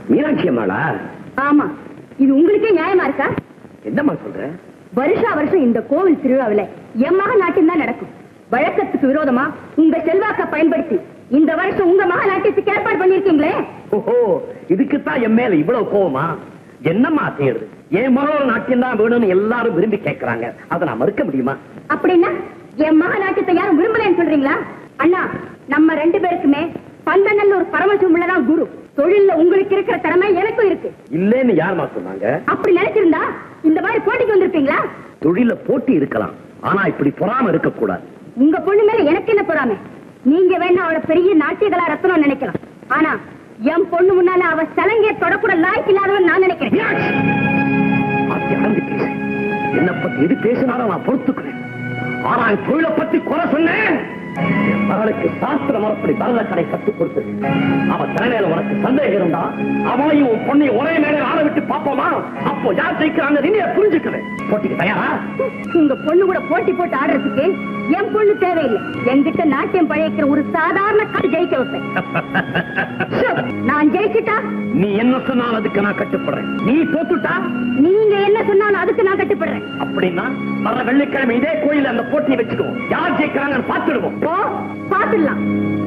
மீனாட்சி அம்மாளா ஆமா இது உங்களுக்கே நியாயமா இருக்கா என்னம்மா சொல்ற வருஷா வருஷம் இந்த கோவில் திருவிழாவில என் மக நாட்டியம் தான் நடக்கும் வழக்கத்துக்கு விரோதமா உங்க செல்வாக்க பயன்படுத்தி இந்த வருஷம் உங்க மக நாட்டியத்துக்கு ஏற்பாடு பண்ணிருக்கீங்களே ஓஹோ இதுக்குத்தான் என் மேல இவ்வளவு கோவமா என்னம்மா செய்யறது என் மகளோட நாட்டியம் தான் வேணும்னு எல்லாரும் விரும்பி கேட்கறாங்க அதை நான் மறுக்க முடியுமா அப்படின்னா என் மக நாட்டியத்தை யாரும் விரும்பலன்னு சொல்றீங்களா அண்ணா நம்ம ரெண்டு பேருக்குமே பந்தநல்லூர் பரமசிவம் உள்ளதான் குரு தொழில்ல உங்களுக்கு இருக்கிற திறமை எனக்கும் இருக்கு இல்லேன்னு யாருமா சொன்னாங்க அப்படி நினைச்சிருந்தா இந்த மாதிரி போட்டிக்கு வந்திருப்பீங்களா தொழில போட்டி இருக்கலாம் ஆனா இப்படி பொறாம இருக்க கூடாது உங்க பொண்ணு மேல எனக்கு என்ன பொறாமை நீங்க வேணா அவளை பெரிய நாட்டியகலா ரத்னம் நினைக்கலாம் ஆனா என் பொண்ணு முன்னால அவ சலங்கைய தொடக்கூட லாய்க்கு இல்லாதவன் நான் நினைக்கிறேன் மீனாட்சி! மாத்தி அடங்கி பேசு. என்னை பத்தி எது பேசினாலும் நான் பொறுத்துக்கிறேன் ஆனா என் தொழிலை பத்தி குறை சொன்னேன் என் மகளுக்கு சாஸ்திர முறைப்படி பரதக்கடை கற்றுக் கொடுத்து அவ தலைமையில உனக்கு சந்தேகம் இருந்தா அவளையும் உன் பொண்ணையும் ஒரே மேலே ஆள விட்டு பாப்போமா அப்போ யார் ஜெயிக்கிறாங்க நீ புரிஞ்சுக்கிறேன் போட்டிக்கு தயாரா உங்க பொண்ணு கூட போட்டி போட்டு ஆடுறதுக்கு என் பொண்ணு தேவையில்லை என்கிட்ட நாட்டியம் பழைக்கிற ஒரு சாதாரண கால் ஜெயிக்க வைப்பேன் ஷோ, நான் ஜெயிச்சுட்டா நீ என்ன சொன்னாலும் அதுக்கு நான் கட்டுப்படுறேன் நீ தோத்துட்டா நீங்க என்ன சொன்னாலும் அதுக்கு நான் கட்டுப்படுறேன் அப்படின்னா வர வெள்ளிக்கிழமை இதே கோயில அந்த போட்டியை வச்சுக்குவோம் யார் ஜெயிக்கிறாங்கன்னு பார்த்துடுவோம் ஓ பாத்துடலாம்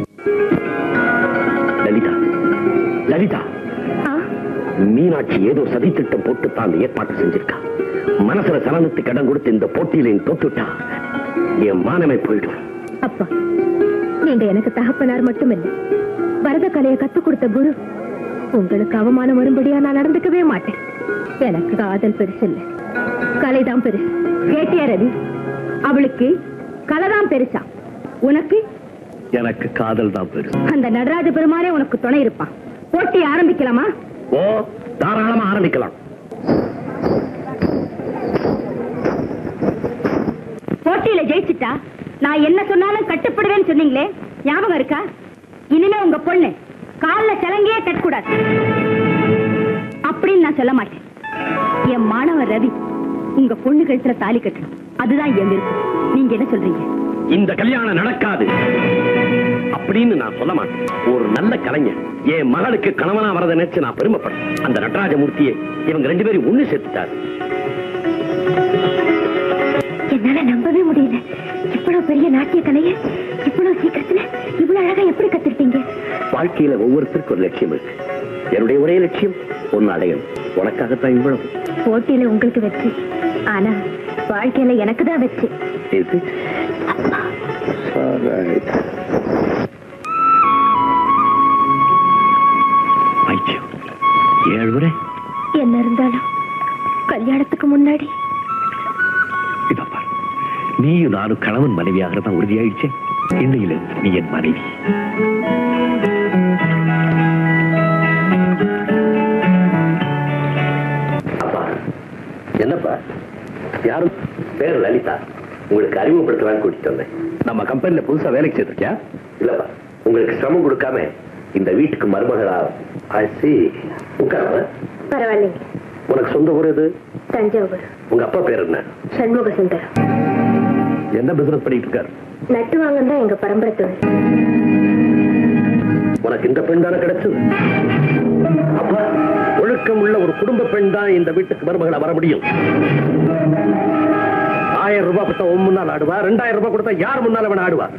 லலிதா லலிதா ஆ, மீனாட்சி ஏதோ சதித்திட்டம் போட்டு தான் அந்த ஏற்பாட்டை செஞ்சிருக்கா மனசுல சலனத்துக்கு இடம் கொடுத்து இந்த போட்டியில நீ தோத்துட்டா என் மானமே போயிடும் அப்பா நீங்க எனக்கு தகப்பனார் மட்டுமில்லை பரத கலையை கத்துக் கொடுத்த குரு உங்களுக்கு அவமானம் வரும்படியா நான் நடந்துக்கவே மாட்டேன் எனக்கு காதல் பெருசு இல்ல கலைதான் பெருசு கேட்டியா ரவி அவளுக்கு கலைதான் பெருசா உனக்கு எனக்கு காதல் தான் பெருசு அந்த நடராஜ பெருமானே உனக்கு துணை இருப்பான் போட்டி ஆரம்பிக்கலாமா ஓ தாராளமா ஆரம்பிக்கலாம் போட்டியில ஜெயிச்சுட்டா நான் என்ன சொன்னாலும் கட்டுப்படுவேன்னு சொன்னீங்களே ஞாபகம் இருக்கா இனிமே உங்க பொண்ணு கால்ல சிலங்கையே கட்டக்கூடாது அப்படின்னு நான் சொல்ல மாட்டேன் என் மாணவர் ரவி உங்க பொண்ணு கழுத்துல தாலி கட்டணும் அதுதான் என் விருப்பம் நீங்க என்ன சொல்றீங்க இந்த கல்யாணம் நடக்காது அப்படின்னு நான் சொல்ல மாட்டேன் ஒரு நல்ல கலைஞர் என் மகளுக்கு கணவனா வரதை நினைச்சு நான் பெருமைப்படுறேன் அந்த நடராஜ மூர்த்தியை இவங்க ரெண்டு பேரும் ஒண்ணு சேர்த்துட்டாரு என்னால நம்பவே முடியல இவ்வளவு பெரிய நாட்டிய கலைய இவ்வளவு சீக்கிரத்துல இவ்வளவு அழகா எப்படி கத்துக்கிட்டீங்க வாழ்க்கையில ஒவ்வொருத்தருக்கும் ஒரு லட்சியம் இருக்கு என்னுடைய ஒரே லட்சியம் ஒன்னு அடையணும் உனக்காகத்தான் இவ்வளவு போட்டியில உங்களுக்கு வெற்றி ஆனா வாழ்க்கையில எனக்கு தான் வெற்றி Is it? All right. பைத்தியம். ஏழு முறை என்ன இருந்தாலும் கல்யாணத்துக்கு முன்னாடி இதோ பாரு நீயும் நானும் கணவன் மனைவியாக தான் உறுதியாயிடுச்சே இன்னையிலிருந்து நீ என் மனைவி அப்பா என்னப்பா யாரும் பேர் லலிதா உங்களுக்கு அறிமுகப்படுத்தலாம்னு கூட்டிட்டு வந்தேன் நம்ம கம்பெனில புதுசா வேலைக்கு சேர்த்திருக்கியா இல்லப்பா உங்களுக்கு சிரமம் கொடுக்காம இந்த வீட்டுக்கு மருமகளா ஆச்சு உட்கார பரவாயில்லைங்க உனக்கு சொந்த ஊர் எது தஞ்சாவூர் உங்க அப்பா பேர் என்ன சண்முக சுந்தர் என்ன பிசினஸ் பண்ணிட்டு இருக்காரு நட்டு வாங்க தான் எங்க பரம்பரை தொழில் உனக்கு இந்த பெண் தானே கிடைச்சது அப்பா ஒழுக்கம் உள்ள ஒரு குடும்ப பெண் தான் இந்த வீட்டுக்கு மருமகளா வர முடியும் ஆயிரம் ரூபாய் கொடுத்தா உன் முன்னால் ஆடுவா ரெண்டாயிரம் ரூபாய் கொடுத்தா யார் முன்னால வேணா ஆடுவா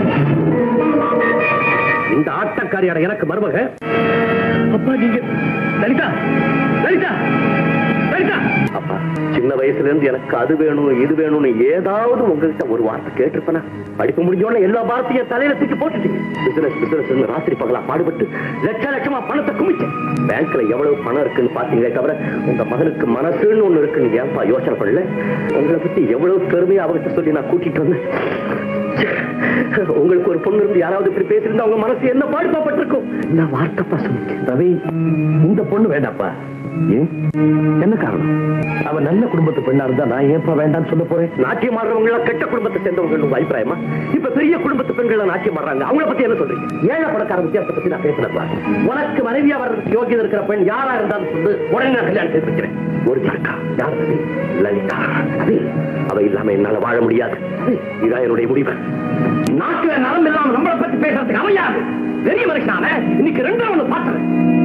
இந்த ஆட்டக்காரியான எனக்கு மருமக அப்பா நீங்க லலிதா லலிதா லலிதா அப்பா சின்ன வயசுல இருந்து எனக்கு அது வேணும் இது வேணும்னு ஏதாவது உங்ககிட்ட ஒரு வார்த்தை கேட்டிருப்பேனா படிப்பு முடிஞ்சோட எல்லா வார்த்தையும் தலையில தூக்கி போட்டுட்டீங்க பிசினஸ் பிசினஸ் ராத்திரி பகலா பாடுபட்டு லட்ச லட்சமா பணத்தை குமிச்சேன் பேங்க்ல எவ்வளவு பணம் இருக்குன்னு பாத்தீங்களே தவிர உங்க மகனுக்கு மனசுன்னு ஒண்ணு இருக்குன்னு ஏன்பா யோசனை பண்ணல உங்களை பத்தி எவ்வளவு பெருமையா அவர்கிட்ட சொல்லி நான் கூட்டிட்டு வந்தேன் உங்களுக்கு ஒரு பொண்ணு இருந்து யாராவது இப்படி பேசியிருந்தா உங்க மனசு என்ன பாடுபாப்பட்டிருக்கும் நான் வார்த்தைப்பா சொன்னேன் ரவி இந்த பொண்ணு வேண்டாப்பா ஏன் என்ன காரணம் அவ நல்ல குடும்பத்து பெண்ணா இருந்தா நான் ஏன்பா வேண்டாம்னு சொல்ல போறேன் நாட்டியம் ஆடுறவங்க எல்லாம் கெட்ட குடும்பத்தை சேர்ந்தவங்க உங்க அபிப்பிராயமா இப்ப பெரிய குடும்பத்து பெண்கள் நாட்டியம் ஆடுறாங்க அவங்கள பத்தி என்ன சொல்றீங்க ஏழை பணக்கார வித்தியாசத்தை பத்தி நான் பேசுறப்பா உனக்கு மனைவியா வர்றதுக்கு யோகியதை இருக்கிற பெண் யாரா இருந்தாலும் சொல்லு உடனே நான் கல்யாணம் செய்து வைக்கிறேன் ஒரு இருக்கா யார் அது லலிதா அது அவ இல்லாம என்னால வாழ முடியாது இதான் என்னுடைய முடிவு நாட்டுல நலம் இல்லாம நம்மளை பத்தி பேசுறதுக்கு அமையாது பெரிய மனுஷனான இன்னைக்கு ரெண்டாவது பாத்துறேன்